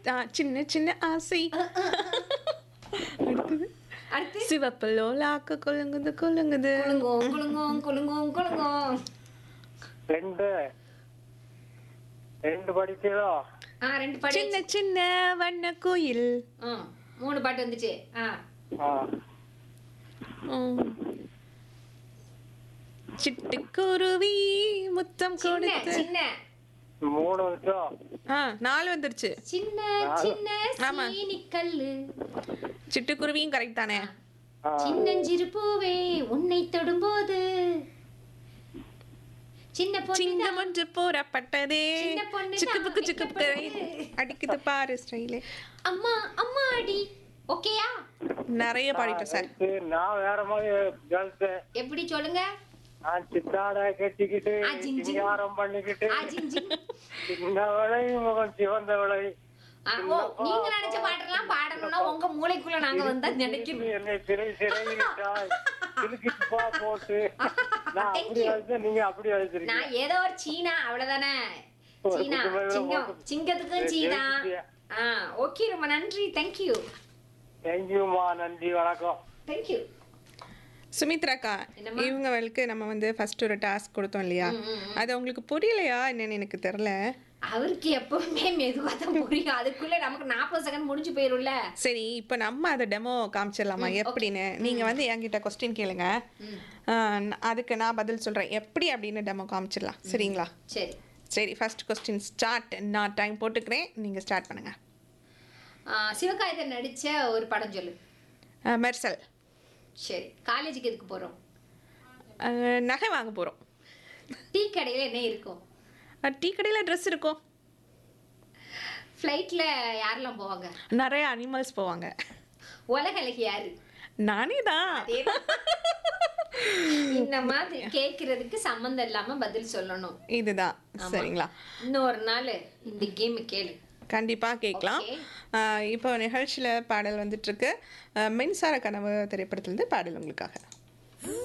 ஆ, சின்ன சின்ன ஆசை அடுத்தது அடுத்து சிவப்பு லோலாக்க கொழுங்குது கொழுங்குது குலுங்கும் குலுங்கும் குலுங்கும் குலுங்கும் ரெண்டு ரெண்டு படிச்சதோ ஆ ரெண்டு பாட்டு சின்ன சின்ன வண்ண கோயில் ஆ மூணு பாட்டு வந்துச்சு ஆ ஆ ம். சிட்டுக்குருவி முத்தம் சின்ன கொடுத்து சின்ன மூணு வருஷம் ஆ நாலு வந்துருச்சு சின்ன சின்ன ஆமா. சீனிக்கல்லு சிட்டுக்குருவியும் கரெக்ட் தானே ஆ சின்னஞ்சிறு பூவே உன்னை தொடும்போது சின்ன பொண்ணு சிங்கம் ஒன்று போறப்பட்டதே சின்ன பொண்ணு சிக்கு தான் புக்கு சிக்கு புக்கு அடிக்கப்படுது. அடிக்குது பாரு ஸ்டைலு அம்மா அம்மா அடி ஓகேயா நிறைய பாடிட்டோம் சார் சரி, நான் வேற மாதிரி கேர்ள்ஸ் எப்படி சொல்லுங்க நான் சித்தாட கட்டிக்கிட்டு ஆ, ஜிங், ஜிங். சிங்காரம் பண்ணிக்கிட்டு ஆ, ஜிங், ஜிங். சின்ன விளை முகம் சிவந்த விளை ஆ, ஓ நீங்க நினைச்ச பாட்டெல்லாம் பாடணும்னா உங்க மூளைக்குள்ள நாங்க வந்தா நினைக்கணும் என்னை சிறை சிறையிட்டாய் சிலுக்கிட்டு பா போட்டு நான் அப்படி அழைச்சேன் நீங்க அப்படி அழைச்சிருக்கீங்க நான் ஏதோ ஒரு சீனா அவ்வளவுதானே ஒரு சீனா குட்டி மயிலை சிங்கம் போட்டு- சிங்கத்துக்கும் சீனா ஜெயிச்சிட்டியா? ஆ ஓகே ரொம்ப நன்றி தேங்க்யூ தேங்க்யூமா நன்றி வணக்கம் தேங்க்யூ சுமித்ராக்கா என்னம்மா? இவங்களுக்கு நம்ம வந்து ஃபர்ஸ்ட் ஒரு டாஸ்க் கொடுத்தோம் இல்லையா அது உங்களுக்கு புரியலையா என்னன்னு எனக்கு தெரியல அவருக்கு எப்பவுமே மெதுவா தான் புரியும் அதுக்குள்ள நமக்கு நாற்பது செகண்ட் முடிஞ்சு போயிரும்ல சரி இப்போ நம்ம அதை டெமோ காமிச்சிடலாமா எப்படின்னு நீங்கள் வந்து என்கிட்ட கொஸ்டின் கேளுங்க ஆ, ந- அதுக்கு நான் பதில் சொல்கிறேன் எப்படி அப்படின்னு டெமோ காமிச்சிடலாம் சரிங்களா சரி சரி ஃபர்ஸ்ட் கொஸ்டின் ஸ்டார்ட் நான் டைம் போட்டுக்கிறேன் நீங்கள் ஸ்டார்ட் பண்ணுங்கள் ஆ, சிவகாயத்தன் நடிச்ச ஒரு படம் சொல்லு மெர்சல் சரி காலேஜுக்கு எதுக்கு போறோம் ஆ, நகை வாங்க போகிறோம் டீ கடையில என்ன இருக்கும் டீ கடையில் ட்ரெஸ் இருக்கும் ஃப்ளைட்ல யாரெல்லாம் போவாங்க நிறைய அனிமல்ஸ் போவாங்க உலக அழகி யாரு நானே தான் அதேதான். இந்த மாதிரி கேக்குறதுக்கு சம்மந்தம் இல்லாம பதில் சொல்லணும் இதுதான் சரிங்களா இன்னொரு நாள் இந்த கேம் கேளு கண்டிப்பாக கேட்கலாம் Okay. ஆஹ் இப்போ நிகழ்ச்சியில் பாடல் வந்துட்டுருக்கு மின்சார கனவு திரைப்படத்துலேருந்து பாடல் உங்களுக்காக